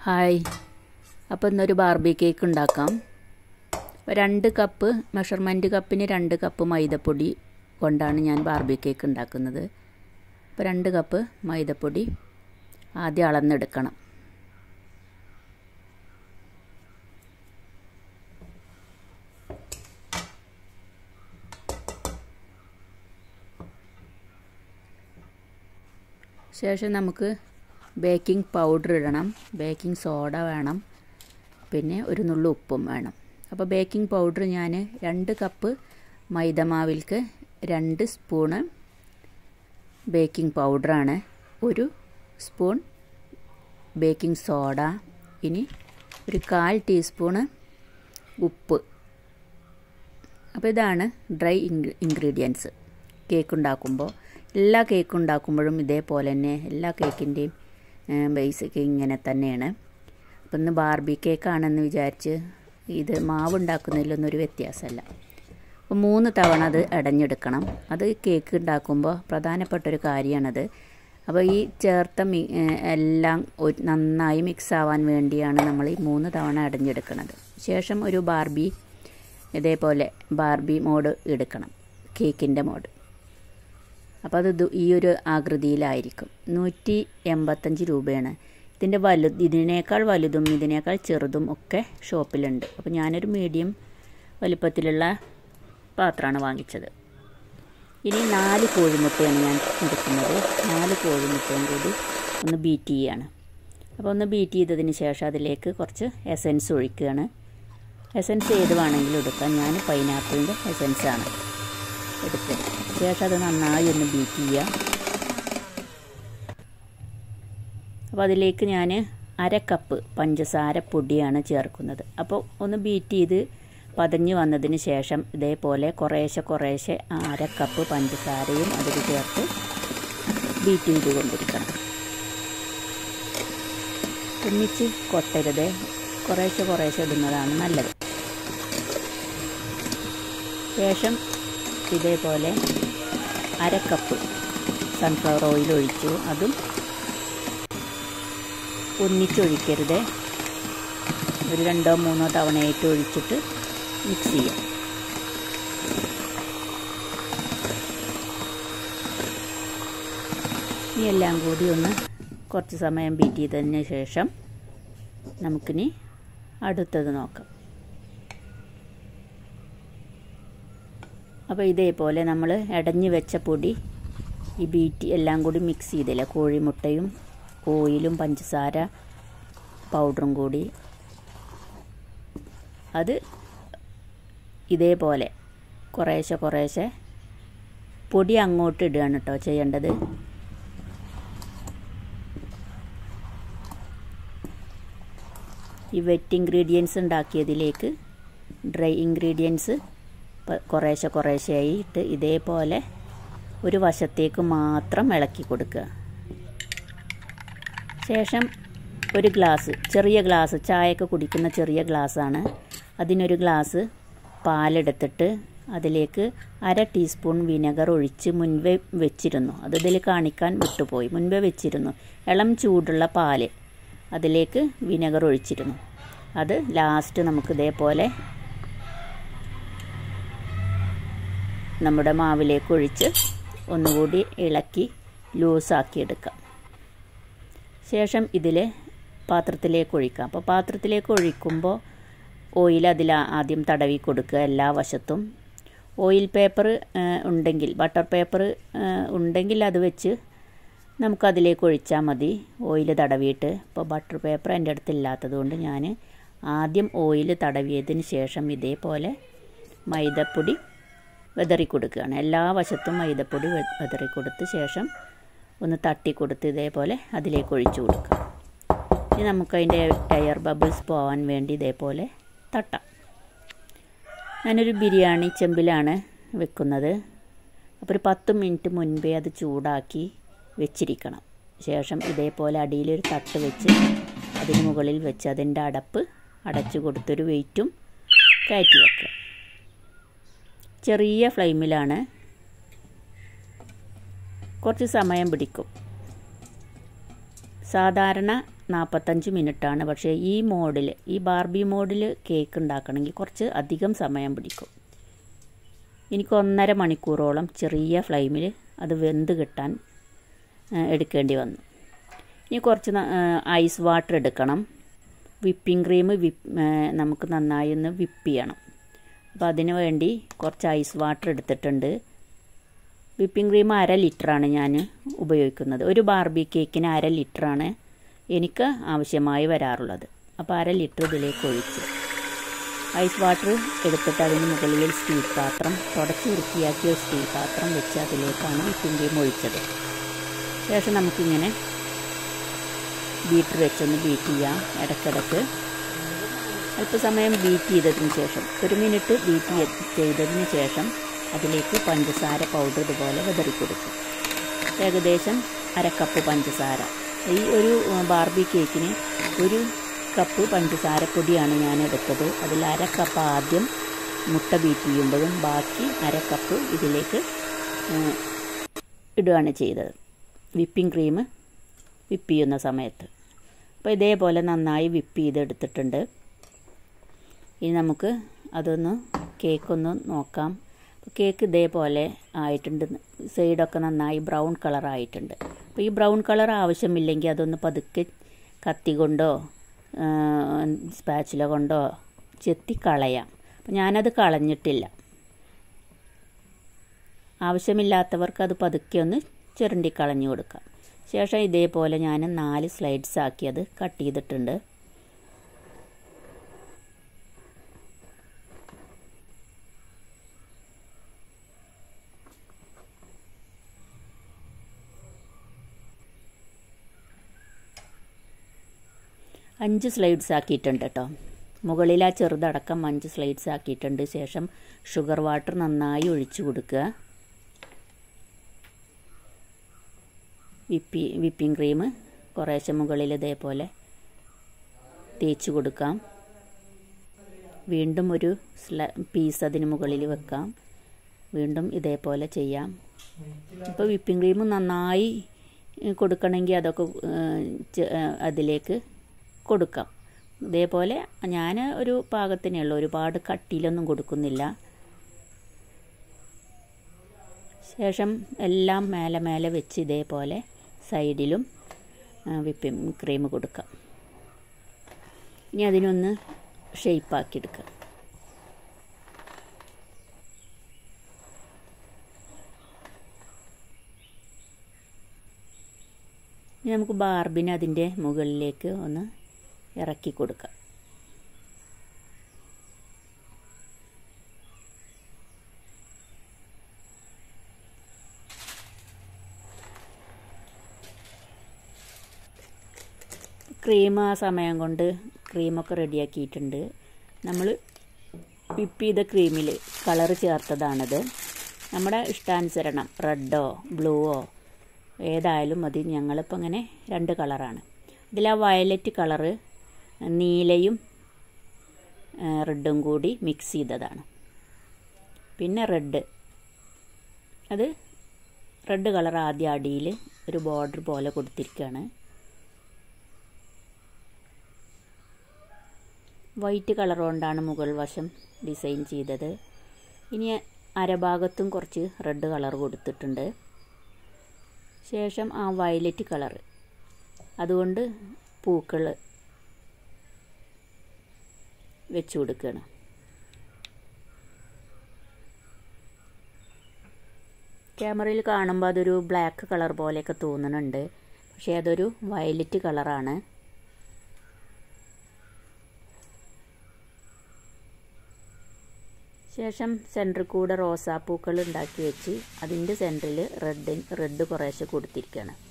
hi അപ്പോൾ ഇന്നൊരു Barbie cake ഉണ്ടാക്കാം അപ്പോൾ രണ്ട് കപ്പ് മെഷർമെൻറ്റ് കപ്പിന് രണ്ട് കപ്പ് മൈദപ്പൊടി കൊണ്ടാണ് ഞാൻ ബാർബി കേക്ക് ഉണ്ടാക്കുന്നത് അപ്പോൾ രണ്ട് കപ്പ് മൈദപ്പൊടി ആദ്യം അളന്നെടുക്കണം ശേഷം നമുക്ക് ബേക്കിംഗ് പൗഡർ ഇടണം ബേക്കിംഗ് സോഡ വേണം പിന്നെ ഒരു നുള്ളു ഉപ്പും വേണം അപ്പോൾ ബേക്കിംഗ് പൗഡർ ഞാൻ രണ്ട് കപ്പ് മൈദമാവിൽക്ക് രണ്ട് സ്പൂണ് ബേക്കിംഗ് പൗഡറാണ് ഒരു സ്പൂൺ ബേക്കിംഗ് സോഡ ഇനി ഒരു കാൽ ടീസ്പൂണ് ഉപ്പ് അപ്പോൾ ഇതാണ് ഡ്രൈ ഇൻഗ്രീഡിയൻസ് കേക്ക് ഉണ്ടാക്കുമ്പോൾ എല്ലാ കേക്ക് ഉണ്ടാക്കുമ്പോഴും ഇതേപോലെ തന്നെ എല്ലാ കേക്കിൻ്റെയും ബേസിക് ഇങ്ങനെ തന്നെയാണ് അപ്പം ഇന്ന് ബാർബി കേക്കാണെന്ന് വിചാരിച്ച് ഇത് മാവ് ഉണ്ടാക്കുന്നതിലൊന്നും ഒരു വ്യത്യാസമല്ല അപ്പോൾ മൂന്ന് തവണ അത് അടഞ്ഞെടുക്കണം അത് കേക്ക് ഉണ്ടാക്കുമ്പോൾ പ്രധാനപ്പെട്ട ഒരു കാര്യമാണത് അപ്പോൾ ഈ ചേർത്ത മി എല്ലാം നന്നായി മിക്സ് ആവാൻ വേണ്ടിയാണ് നമ്മൾ ഈ മൂന്ന് തവണ അടഞ്ഞെടുക്കുന്നത് ശേഷം ഒരു ബാർബി ഇതേപോലെ ബാർബി മോഡ് എടുക്കണം കേക്കിൻ്റെ മോഡ് അപ്പോൾ അത് ഈ ഒരു ആകൃതിയിലായിരിക്കും നൂറ്റി എൺപത്തഞ്ച് രൂപയാണ് ഇതിൻ്റെ വലു ഇതിനേക്കാൾ വലുതും ഇതിനേക്കാൾ ചെറുതും ഒക്കെ ഷോപ്പിലുണ്ട് അപ്പോൾ ഞാനൊരു മീഡിയം വലിപ്പത്തിലുള്ള പാത്രമാണ് വാങ്ങിച്ചത് ഇനി നാല് കോഴിമുട്ടയാണ് ഞാൻ എടുക്കുന്നത് നാല് കോഴിമുട്ടയും കൂടി ഒന്ന് ബീറ്റ് ചെയ്യുകയാണ് അപ്പോൾ ഒന്ന് ബീറ്റ് ചെയ്തതിന് ശേഷം അതിലേക്ക് കുറച്ച് എസൻസ് ഒഴിക്കുകയാണ് എസൻസ് ഏത് വേണമെങ്കിലും എടുക്കാം ഞാൻ പൈനാപ്പിളിൻ്റെ എസൻസാണ് എടുത്തത് ശേഷം അത് നന്നായി ഒന്ന് ബീറ്റ് ചെയ്യുക അപ്പോൾ അതിലേക്ക് ഞാൻ അര കപ്പ് പഞ്ചസാര പൊടിയാണ് ചേർക്കുന്നത് അപ്പോൾ ഒന്ന് ബീറ്റ് ചെയ്ത് പതഞ്ഞ് വന്നതിന് ശേഷം ഇതേപോലെ കുറേശ്ശെ കുറേശ്ശെ അര കപ്പ് പഞ്ചസാരയും അതിൽ ചേർത്ത് ബീറ്റ് ചെയ്ത് കൊണ്ടിരിക്കണം ഒന്നിച്ച് കൊട്ടരുത് കുറേശ്ശെ കുറേശ്ശെ ഇടുന്നതാണ് നല്ലത് ശേഷം ഇതേപോലെ അര കപ്പ് സൺഫ്ലവർ ഓയിൽ ഒഴിച്ചു അതും ഒന്നിച്ചൊഴിക്കരുത് ഒരു രണ്ടോ മൂന്നോ തവണയായിട്ട് ഒഴിച്ചിട്ട് മിക്സ് ചെയ്യാം ഇനി എല്ലാം കൂടി ഒന്ന് കുറച്ച് സമയം ബീറ്റ് ചെയ്തതിന് ശേഷം നമുക്കിനി അടുത്തത് നോക്കാം അപ്പോൾ ഇതേപോലെ നമ്മൾ ഇടഞ്ഞു വെച്ച പൊടി ഈ ബീറ്റ് എല്ലാം കൂടി മിക്സ് ചെയ്തില്ല കോഴിമുട്ടയും ഓയിലും പഞ്ചസാര പൗഡറും കൂടി അത് ഇതേപോലെ കുറേശ്ശെ കുറേശ്ശെ പൊടി അങ്ങോട്ട് ഇടുകയാണ് കേട്ടോ ചെയ്യേണ്ടത് ഈ വെറ്റ് ഇൻഗ്രീഡിയൻസ് ഉണ്ടാക്കിയതിലേക്ക് ഡ്രൈ ഇൻഗ്രീഡിയൻസ് കുറേശ്ശെ കുറേശ്ശെയായി ഇട്ട് ഇതേപോലെ ഒരു വശത്തേക്ക് മാത്രം ഇളക്കി കൊടുക്കുക ശേഷം ഒരു ഗ്ലാസ് ചെറിയ ഗ്ലാസ് ചായയൊക്കെ കുടിക്കുന്ന ചെറിയ ഗ്ലാസ്സാണ് അതിനൊരു ഗ്ലാസ് പാലെടുത്തിട്ട് അതിലേക്ക് അര ടീസ്പൂൺ വിനെഗർ ഒഴിച്ച് മുൻപേ വെച്ചിരുന്നു അത് ഇതിൽ കാണിക്കാൻ വിട്ടുപോയി മുൻപേ വെച്ചിരുന്നു ഇളം ചൂടുള്ള പാല് അതിലേക്ക് വിനെഗർ ഒഴിച്ചിരുന്നു അത് ലാസ്റ്റ് നമുക്ക് ഇതേപോലെ നമ്മുടെ മാവിലേക്ക് ഒഴിച്ച് ഒന്നുകൂടി ഇളക്കി ലൂസാക്കി എടുക്കാം ശേഷം ഇതിൽ പാത്രത്തിലേക്ക് ഒഴിക്കാം അപ്പോൾ പാത്രത്തിലേക്ക് ഒഴിക്കുമ്പോൾ ഓയിൽ അതിൽ ആദ്യം തടവി കൊടുക്കുക എല്ലാ വശത്തും ഓയിൽ പേപ്പർ ഉണ്ടെങ്കിൽ ബട്ടർ പേപ്പർ ഉണ്ടെങ്കിൽ അത് വെച്ച് നമുക്കതിലേക്ക് ഒഴിച്ചാൽ മതി ഓയിൽ തടവിയിട്ട് ഇപ്പോൾ ബട്ടർ പേപ്പർ എൻ്റെ അടുത്ത് ഇല്ലാത്തത് കൊണ്ട് ഞാൻ ആദ്യം ഓയിൽ തടവിയതിന് ശേഷം ഇതേപോലെ മൈദപ്പൊടി വെതറി കൊടുക്കുകയാണ് എല്ലാ വശത്തും മൈദപ്പൊടി വെതറി കൊടുത്ത ശേഷം ഒന്ന് തട്ടി കൊടുത്ത് ഇതേപോലെ അതിലേക്ക് ഒഴിച്ചു കൊടുക്കുക ഇനി നമുക്കതിൻ്റെ എയർ ബബിൾസ് പോകാൻ വേണ്ടി ഇതേപോലെ തട്ടാം ഞാനൊരു ബിരിയാണി ചെമ്പിലാണ് വെക്കുന്നത് അപ്പോൾ ഒരു പത്ത് മിനിറ്റ് മുൻപേ അത് ചൂടാക്കി വെച്ചിരിക്കണം ശേഷം ഇതേപോലെ അടിയിലൊരു തട്ട് വെച്ച് അതിന് മുകളിൽ വെച്ച് അതിൻ്റെ അടപ്പ് അടച്ചു കൊടുത്തൊരു വെയിറ്റും കയറ്റി വെക്കുക ചെറിയ ഫ്ലെയിമിലാണ് കുറച്ച് സമയം പിടിക്കും സാധാരണ നാൽപ്പത്തഞ്ച് മിനിറ്റാണ് പക്ഷേ ഈ മോഡിൽ ഈ ബാർബി മോഡിൽ കേക്ക് ഉണ്ടാക്കണമെങ്കിൽ കുറച്ച് അധികം സമയം പിടിക്കും എനിക്ക് ഒന്നര മണിക്കൂറോളം ചെറിയ ഫ്ലെയിമിൽ അത് വെന്ത് കിട്ടാൻ എടുക്കേണ്ടി വന്നു ഇനി കുറച്ച് ഐസ് വാട്ടർ എടുക്കണം വിപ്പിംഗ് ക്രീം വിപ്പ് നമുക്ക് നന്നായി ഒന്ന് വിപ്പ് ചെയ്യണം അപ്പോൾ അതിന് വേണ്ടി കുറച്ച് ഐസ് വാട്ടർ എടുത്തിട്ടുണ്ട് വിപ്പിംഗ് ക്രീം അര ലിറ്ററാണ് ഞാൻ ഉപയോഗിക്കുന്നത് ഒരു ബാർബി കേക്കിന് അര ലിറ്ററാണ് എനിക്ക് ആവശ്യമായി വരാറുള്ളത് അപ്പോൾ അര ലിറ്റർ ഇതിലേക്ക് ഒഴിച്ചു ഐസ് വാട്ടർ എടുത്തിട്ട് അതിന് മുകളിൽ സ്റ്റീൽ പാത്രം തുടച്ച് വൃത്തിയാക്കിയ സ്റ്റീൽ പാത്രം വെച്ച് അതിലേക്കാണ് വിപ്പിംഗ് ക്രീം ഒഴിച്ചത് ശേഷം നമുക്കിങ്ങനെ ബീറ്റർ വെച്ചൊന്ന് ബീറ്റ് ചെയ്യാം ഇടയ്ക്കിടയ്ക്ക് അല്പസമയം ബീറ്റ് ചെയ്തതിന് ശേഷം ഒരു മിനിറ്റ് ബീറ്റ് ചെയ്തതിന് ശേഷം അതിലേക്ക് പഞ്ചസാര പൗഡർ ഇതുപോലെ വിതറി കൊടുക്കും ഏകദേശം അരക്കപ്പ് പഞ്ചസാര ഈ ഒരു ബാർബി കേക്കിന് ഒരു കപ്പ് പഞ്ചസാര പൊടിയാണ് ഞാൻ എടുത്തത് അതിൽ അര കപ്പ് ആദ്യം മുട്ട ബീറ്റ് ചെയ്യുമ്പോഴും ബാക്കി അര കപ്പ് ഇതിലേക്ക് ഇടുകയാണ് ചെയ്തത് വിപ്പിംഗ് ക്രീം വിപ്പ് ചെയ്യുന്ന സമയത്ത് അപ്പോൾ ഇതേപോലെ നന്നായി വിപ്പ് ചെയ്തെടുത്തിട്ടുണ്ട് ഇനി നമുക്ക് അതൊന്ന് കേക്കൊന്ന് നോക്കാം കേക്ക് ഇതേപോലെ ആയിട്ടുണ്ട് സൈഡൊക്കെ നന്നായി ബ്രൗൺ കളർ ആയിട്ടുണ്ട് അപ്പോൾ ഈ ബ്രൗൺ കളർ ആവശ്യമില്ലെങ്കിൽ അതൊന്ന് പതുക്കെ കത്തി കൊണ്ടോ സ്പാച്ചില കൊണ്ടോ ചെത്തി കളയാം അപ്പം ഞാനത് കളഞ്ഞിട്ടില്ല ആവശ്യമില്ലാത്തവർക്ക് അത് പതുക്കെ ഒന്ന് ചുരണ്ടി കളഞ്ഞു കൊടുക്കാം ശേഷം ഇതേപോലെ ഞാൻ നാല് സ്ലൈഡ്സ് ആക്കി അത് കട്ട് ചെയ്തിട്ടുണ്ട് അഞ്ച് സ്ലൈഡ്സ് ആക്കിയിട്ടുണ്ട് കേട്ടോ മുകളിൽ ആ ചെറുതടക്കം അഞ്ച് സ്ലൈഡ്സ് ആക്കിയിട്ടുണ്ട് ശേഷം ഷുഗർ വാട്ടർ നന്നായി ഒഴിച്ചു കൊടുക്കുക വിപ്പി വിപ്പിംഗ് ക്രീം കുറേശ്ശെ മുകളിൽ ഇതേപോലെ തേച്ച് കൊടുക്കാം വീണ്ടും ഒരു സ്ല പീസ് അതിന് മുകളിൽ വെക്കാം വീണ്ടും ഇതേപോലെ ചെയ്യാം ഇപ്പോൾ വിപ്പിംഗ് ക്രീം നന്നായി കൊടുക്കണമെങ്കിൽ അതൊക്കെ അതിലേക്ക് കൊടുക്കാം ഇതേപോലെ ഞാൻ ഒരു പാകത്തിനേ ഉള്ളൂ ഒരുപാട് കട്ടിയിലൊന്നും കൊടുക്കുന്നില്ല ശേഷം എല്ലാം മേലെ മേലെ വെച്ച് ഇതേപോലെ സൈഡിലും വിപ്പിംഗ് ക്രീം കൊടുക്കാം ഇനി അതിനൊന്ന് ഷെയ്പ്പാക്കി എടുക്കാം ഇനി നമുക്ക് ബാർബിനെ അതിൻ്റെ മുകളിലേക്ക് ഒന്ന് ഇറക്കി കൊടുക്കാം ക്രീം ആ സമയം കൊണ്ട് ക്രീമൊക്കെ റെഡിയാക്കിയിട്ടുണ്ട് നമ്മൾ വിപ്പ് ചെയ്ത ക്രീമിൽ കളർ ചേർത്തതാണിത് നമ്മുടെ ഇഷ്ടാനുസരണം റെഡോ ബ്ലൂവോ ഏതായാലും മതി ഞങ്ങളിപ്പോൾ ഇങ്ങനെ രണ്ട് കളറാണ് ഇതിൽ ആ വയലറ്റ് കളറ് നീലയും റെഡും കൂടി മിക്സ് ചെയ്തതാണ് പിന്നെ റെഡ് അത് റെഡ് കളർ ആദ്യം അടിയിൽ ഒരു ബോർഡർ പോലെ കൊടുത്തിരിക്കുകയാണ് വൈറ്റ് കളർ കൊണ്ടാണ് മുകൾ വശം ഡിസൈൻ ചെയ്തത് ഇനി അരഭാഗത്തും കുറച്ച് റെഡ് കളർ കൊടുത്തിട്ടുണ്ട് ശേഷം ആ വയലറ്റ് കളർ അതുകൊണ്ട് പൂക്കൾ വെച്ച് കൊടുക്കുകയാണ് ക്യാമറയിൽ കാണുമ്പോൾ അതൊരു ബ്ലാക്ക് കളർ പോലെയൊക്കെ തോന്നുന്നുണ്ട് പക്ഷേ അതൊരു വയലറ്റ് കളറാണ് ശേഷം സെൻറ്ററിൽ കൂടെ റോസാപ്പൂക്കൾ ഉണ്ടാക്കി വെച്ച് അതിൻ്റെ സെൻറ്ററിൽ റെഡ് റെഡ് കുറേശ്ശെ കൊടുത്തിരിക്കുകയാണ്